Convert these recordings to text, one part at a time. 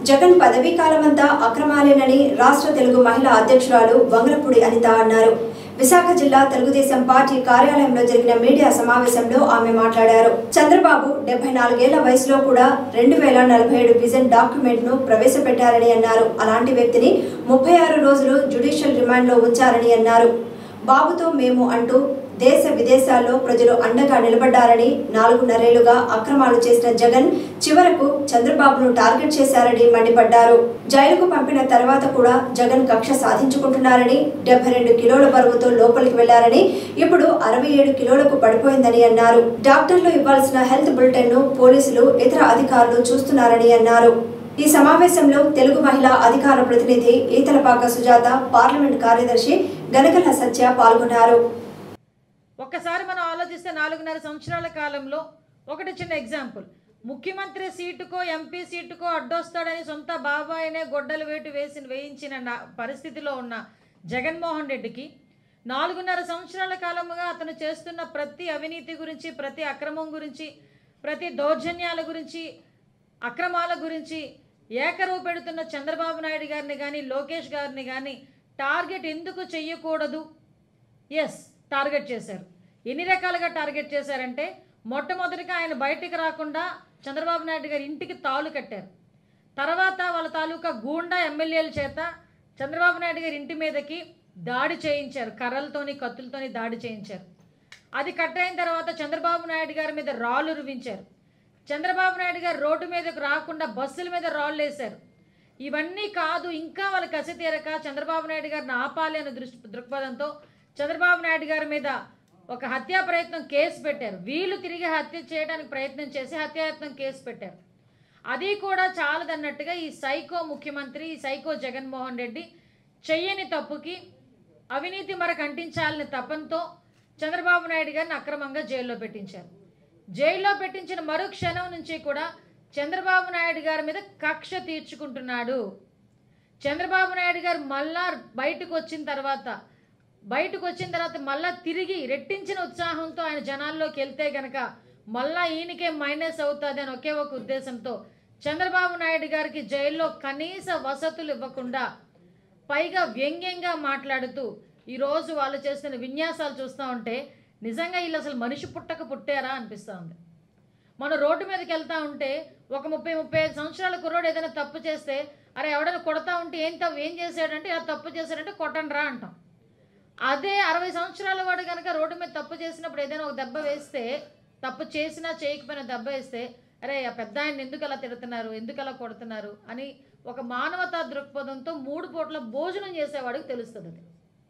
జగన్ పదవీ కాలమంతా అక్రమాలేనని రాష్ట్ర తెలుగు మహిళా అధ్యక్షురాలు వంగలపూడి అనిత అన్నారు విశాఖ జిల్లా తెలుగుదేశం పార్టీ కార్యాలయంలో జరిగిన మీడియా సమావేశంలో ఆమె మాట్లాడారు చంద్రబాబు డెబ్బై నాలుగేళ్ల వయసులో కూడా రెండు వేల నలభై ఏడు విజన్ డాక్యుమెంట్ ను ప్రవేశపెట్టారని అన్నారు అలాంటి వ్యక్తిని ముప్పై ఆరు రోజులు జ్యుడిషియల్ రిమాండ్ లో ఉంచారని అన్నారు బాబుతో మేము అంటూ దేశ విదేశాల్లో ప్రజలు అండగా నిలబడ్డారని నాలుగున్నరేళ్లుగా అక్రమాలు చేసిన జగన్ చివరకు చంద్రబాబును టార్గెట్ చేశారని మండిపడ్డారు జైలుకు పంపిన తర్వాత కూడా జగన్ కక్ష సాధించుకుంటున్నారని డెబ్బై రెండు కిలోల బరువుతో లోపలికి వెళ్లారని ఇప్పుడు అరవై ఏడు కిలోలకు పడిపోయిందని అన్నారు డాక్టర్లు ఇవ్వాల్సిన హెల్త్ బులెటిన్ ను పోలీసులు ఇతర అధికారులు చూస్తున్నారని అన్నారు ఈ సమావేశంలో తెలుగు మహిళా అధికార ప్రతినిధి ఈతలపాక సుజాత పార్లమెంట్ కార్యదర్శి గనగల సత్య పాల్గొన్నారు ఒక్కసారి మనం ఆలోచిస్తే నాలుగున్నర సంవత్సరాల కాలంలో ఒకటి చిన్న ఎగ్జాంపుల్ ముఖ్యమంత్రి సీటుకో ఎంపీ సీటుకో అడ్డొస్తాడని సొంత బాబాయినే గొడ్డలు వేటు వేసి వేయించిన నా- పరిస్థితిలో ఉన్న జగన్మోహన్ రెడ్డికి నాలుగున్నర సంవత్సరాల కాలముగా అతను చేస్తున్న ప్రతి అవినీతి గురించి ప్రతి అక్రమం గురించి ప్రతి దౌర్జన్యాల గురించి అక్రమాల గురించి ఏకరువు పెడుతున్న చంద్రబాబు నాయుడు గారిని కానీ లోకేష్ గారిని కానీ టార్గెట్ ఎందుకు చెయ్యకూడదు ఎస్ టార్గెట్ చేశారు ఎన్ని రకాలుగా టార్గెట్ చేశారంటే మొట్టమొదటిగా ఆయన బయటికి రాకుండా చంద్రబాబు నాయుడు గారి ఇంటికి తాళు కట్టారు తర్వాత వాళ్ళ తాలూకా గూండా ఎమ్మెల్యేల చేత చంద్రబాబు నాయుడు గారి ఇంటి మీదకి దాడి చేయించారు కర్రలతోని కత్తులతోని దాడి చేయించారు అది కట్టయిన తర్వాత చంద్రబాబు నాయుడు గారి మీద రాళ్ళు రువించారు చంద్రబాబు నాయుడు గారు రోడ్డు మీదకు రాకుండా బస్సుల మీద రాళ్ళు వేశారు ఇవన్నీ కాదు ఇంకా వాళ్ళ కసి తీరక చంద్రబాబు నాయుడు గారిని ఆపాలి అనే దృష్టి దృక్పథంతో చంద్రబాబు నాయుడు గారి మీద ఒక హత్యా ప్రయత్నం కేసు పెట్టారు వీళ్ళు తిరిగి హత్య చేయడానికి ప్రయత్నం చేసి హత్యాయత్నం కేసు పెట్టారు అది కూడా చాలదన్నట్టుగా ఈ సైకో ముఖ్యమంత్రి ఈ సైకో జగన్మోహన్ రెడ్డి చెయ్యని తప్పుకి అవినీతి మరకు అంటించాలని తపంతో చంద్రబాబు నాయుడు గారిని అక్రమంగా జైల్లో పెట్టించారు జైల్లో పెట్టించిన మరు క్షణం నుంచి కూడా చంద్రబాబు నాయుడు గారి మీద కక్ష తీర్చుకుంటున్నాడు చంద్రబాబు నాయుడు గారు మళ్ళా బయటకు వచ్చిన తర్వాత బయటకు వచ్చిన తర్వాత మళ్ళా తిరిగి రెట్టించిన ఉత్సాహంతో ఆయన జనాల్లోకి వెళ్తే గనక మళ్ళా ఈయనకే మైనస్ అవుతుంది అని ఒకే ఒక ఉద్దేశంతో చంద్రబాబు నాయుడు గారికి జైల్లో కనీస వసతులు ఇవ్వకుండా పైగా వ్యంగ్యంగా మాట్లాడుతూ ఈరోజు వాళ్ళు చేస్తున్న విన్యాసాలు చూస్తూ ఉంటే నిజంగా వీళ్ళు అసలు మనిషి పుట్టక పుట్టారా అనిపిస్తూ ఉంది మనం రోడ్డు మీదకి వెళ్తా ఉంటే ఒక ముప్పై ముప్పై ఐదు సంవత్సరాల కుర్రోడు ఏదైనా తప్పు చేస్తే అరే ఎవడైనా కొడతా ఉంటే ఏం తప్పు ఏం చేశాడంటే ఇలా తప్పు చేశాడంటే కొట్టండి రా అంటాం అదే అరవై సంవత్సరాల వాడు కనుక రోడ్డు మీద తప్పు చేసినప్పుడు ఏదైనా ఒక దెబ్బ వేస్తే తప్పు చేసినా చేయకపోయినా దెబ్బ వేస్తే అరే ఆ పెద్ద ఆయన ఎందుకు అలా తిడుతున్నారు ఎందుకు అలా కొడుతున్నారు అని ఒక మానవతా దృక్పథంతో మూడు పూటల భోజనం చేసేవాడికి తెలుస్తుంది అది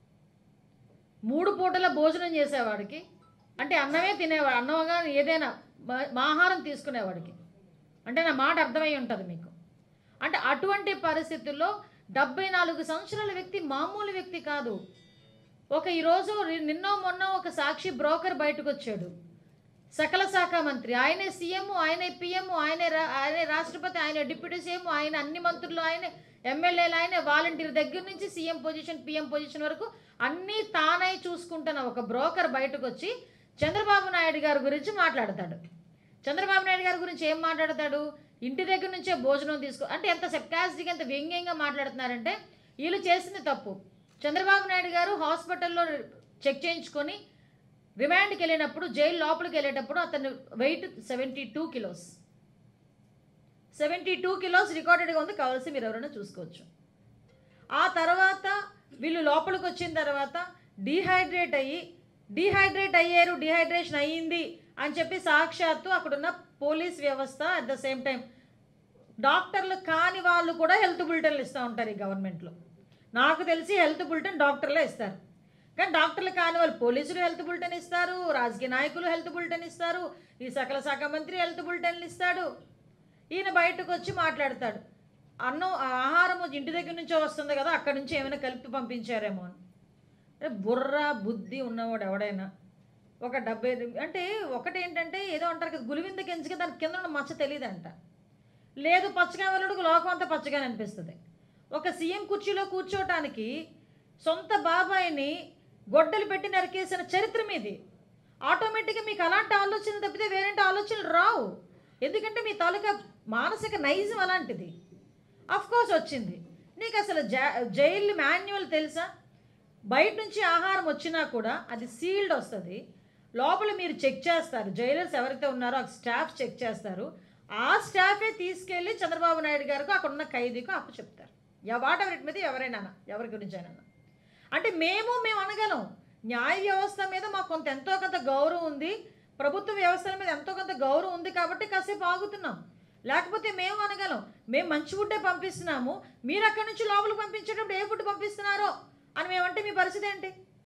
మూడు పూటల భోజనం చేసేవాడికి అంటే అన్నమే తినేవాడు అన్నమగా ఏదైనా మా- ఆహారం తీసుకునేవాడికి అంటే నా మాట అర్థమై ఉంటుంది మీకు అంటే అటువంటి పరిస్థితుల్లో డెబ్బై నాలుగు సంవత్సరాల వ్యక్తి మామూలు వ్యక్తి కాదు ఒక ఈరోజు రి- నిన్నో మొన్న ఒక సాక్షి బ్రోకర్ బయటకు వచ్చాడు సకల శాఖ మంత్రి ఆయనే సీఎం ఆయనే పిఎం ఆయనే రా- ఆయనే రాష్ట్రపతి ఆయన డిప్యూటీ సీఎం ఆయన అన్ని మంత్రులు ఆయనే ఎమ్మెల్యేలు ఆయనే వాలంటీర్ దగ్గర నుంచి సీఎం పొజిషన్ పిఎం పొజిషన్ వరకు అన్నీ తానై చూసుకుంటున్న ఒక బ్రోకర్ బయటకు వచ్చి చంద్రబాబు నాయుడు గారి గురించి మాట్లాడతాడు చంద్రబాబు నాయుడు గారి గురించి ఏం మాట్లాడతాడు ఇంటి దగ్గర నుంచే భోజనం తీసుకో అంటే ఎంత సెప్కాసిటీగా ఎంత వ్యంగ్యంగా మాట్లాడుతున్నారంటే వీళ్ళు చేసింది తప్పు చంద్రబాబు నాయుడు గారు హాస్పిటల్లో చెక్ చేయించుకొని రిమాండ్కి వెళ్ళినప్పుడు జైలు లోపలికి వెళ్ళేటప్పుడు అతను weight seventy two kilos seventy two kilos రికార్డెడ్గా ఉంది కావాల్సి మీరు ఎవరైనా చూసుకోవచ్చు ఆ తర్వాత వీళ్ళు లోపలికి వచ్చిన తర్వాత డీహైడ్రేట్ అయ్యి డీహైడ్రేట్ అయ్యారు డీహైడ్రేషన్ అయ్యింది అని చెప్పి సాక్షాత్తు అక్కడున్న పోలీస్ వ్యవస్థ అట్ ద సేమ్ టైం డాక్టర్లు కాని వాళ్ళు కూడా హెల్త్ బులెటిన్లు ఇస్తూ ఉంటారు ఈ గవర్నమెంట్లో నాకు తెలిసి హెల్త్ బులెటిన్ డాక్టర్లే ఇస్తారు కానీ డాక్టర్లు కాని వాళ్ళు పోలీసులు హెల్త్ బులెటిన్ ఇస్తారు రాజకీయ నాయకులు హెల్త్ బులెటిన్ ఇస్తారు ఈ సకల శాఖ మంత్రి హెల్త్ బులెటిన్లు ఇస్తాడు ఈయన బయటకు వచ్చి మాట్లాడతాడు అన్నం ఆహారం ఇంటి దగ్గర నుంచో వస్తుంది కదా అక్కడి నుంచి ఏమైనా కలిపి పంపించారేమో అని అంటే బుర్ర బుద్ధి ఉన్నవాడు ఎవడైనా ఒక డెబ్బై అంటే ఒకటి ఏంటంటే ఏదో అంటారు కదా గులివింద కెంచుగా దాని కింద ఉన్న మచ్చ తెలియదంట లేదు పచ్చగా వెళ్ళడుకు లోకం అంతా పచ్చగానే అనిపిస్తుంది ఒక సీఎం కుర్చీలో కూర్చోవటానికి సొంత బాబాయిని గొడ్డలు పెట్టి నరికేసిన చరిత్ర మీది ఆటోమేటిక్గా మీకు అలాంటి ఆలోచన తప్పితే వేరేంటి ఆలోచనలు రావు ఎందుకంటే మీ తాలూకా మానసిక నైజం అలాంటిది అఫ్ కోర్స్ వచ్చింది నీకు అసలు జా జైలు మాన్యువల్ తెలుసా బయట నుంచి ఆహారం వచ్చినా కూడా అది సీల్డ్ వస్తుంది లోపల మీరు చెక్ చేస్తారు జైలర్స్ ఎవరైతే ఉన్నారో ఆ స్టాఫ్ చెక్ చేస్తారు ఆ స్టాఫే తీసుకెళ్ళి చంద్రబాబు నాయుడు గారికి అక్కడ ఉన్న ఖైదీకి అప్పు చెప్తారు వాట్ ఎవరి మీద ఎవరైనా ఎవరి గురించి అయినా అంటే మేము మేము అనగలం న్యాయ వ్యవస్థ మీద మాకు కొంత ఎంతో కొంత గౌరవం ఉంది ప్రభుత్వ వ్యవస్థల మీద ఎంతో కొంత గౌరవం ఉంది కాబట్టి కాసేపు ఆగుతున్నాం లేకపోతే మేము అనగలం మేము మంచి ఫుడ్డే పంపిస్తున్నాము మీరు అక్కడి నుంచి లోపలికి పంపించేటప్పుడు ఏ ఫుడ్ పంపిస్తున్నారో అని మేమంటే మీ పరిస్థితి ఏంటి